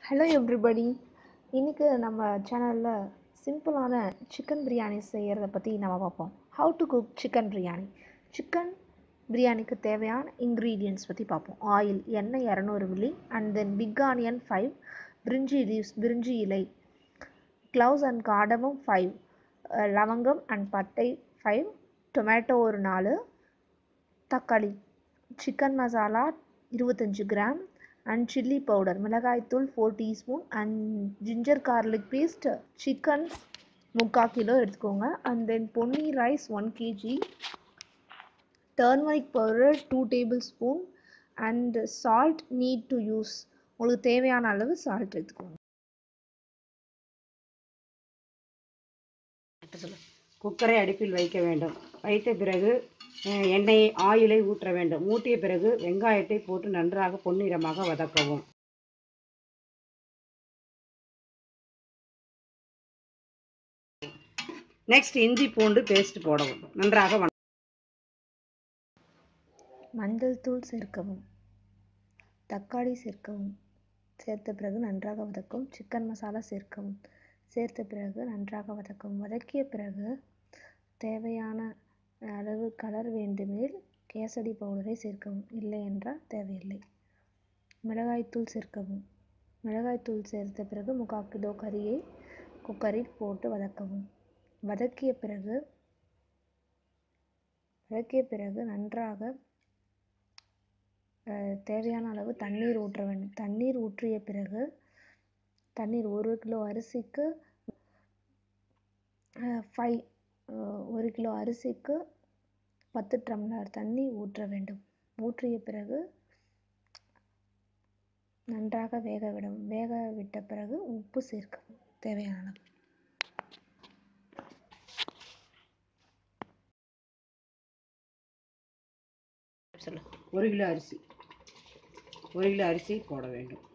hello everybody இன்றைக்கி நம்ம சேனலில் சிம்பிளான சிக்கன் பிரியாணி செய்கிறத பற்றி நம்ம பார்ப்போம் how to cook chicken biryani chicken பிரியாணிக்கு தேவையான இன்க்ரீடியன்ட்ஸ் பற்றி பார்ப்போம் ஆயில் எண்ணெய் இரநூறு milli and then big onion five பிரிஞ்சி லீவ்ஸ் பிரிஞ்சி இலை க்ளவுஸ் அண்ட் காடமும் ஃபைவ் லவங்கம் அண்ட் பட்டை ஃபைவ் டொமேட்டோ ஒரு நாலு தக்காளி சிக்கன் மசாலா இருபத்தஞ்சி கிராம் அண்ட் சில்லி பவுடர் மிளகாய்த்தூள் four teaspoon and ginger garlic paste chicken முக்கால் கிலோ எடுத்துக்கோங்க and then Ponni rice one K G turmeric powder two tablespoon and salt need to use உங்களுக்கு தேவையான அளவு சால்ட் எடுத்துக்கோங்க குக்கரை அடுப்பில் வைக்க வேண்டும் வைத்த பிறகு அஹ், எண்ணெயை ஆயிலை ஊற்ற வேண்டும் ஊற்றிய பிறகு வெங்காயத்தை போட்டு நன்றாக பொன்னிறமாக வதக்கவும் நெக்ஸ்ட் இஞ்சி பூண்டு பேஸ்ட் போடவும் நன்றாக வண- மஞ்சள் தூள் சேர்க்கவும் தக்காளி சேர்க்கவும் சேர்த்த பிறகு நன்றாக வதக்கவும் சிக்கன் மசாலா சேர்க்கவும் சேர்த்த பிறகு நன்றாக வதக்கவும் வதக்கிய பிறகு தேவையான அளவு கலர் வேண்டுமெனில் கேசரி பவுடரை சேர்க்கவும் இல்லை என்றால் தேவையில்லை மிளகாய்த்தூள் சேர்க்கவும் மிளகாய்த்தூள் சேர்த்த பிறகு முக்கால் கிலோ கறியை குக்கரில் போட்டு வதக்கவும் வதக்கிய பிறகு வதக்கிய பிறகு நன்றாக அஹ், தேவையான அளவு தண்ணீர் ஊற்ற வேண்டும் தண்ணீர் ஊற்றிய பிறகு தண்ணீர் ஒரு கிலோ அரிசிக்கு ஃபைவ் ஒரு கிலோ அரிசிக்கு பத்து டம்ளர் தண்ணி ஊற்ற வேண்டும் ஊற்றிய பிறகு நன்றாக வேக விடவும் வேக விட்ட பிறகு உப்பு சேர்க்கவும் தேவையான அளவு ஒரு கிலோ அரிசி ஒரு கிலோ அரிசி போட வேண்டும்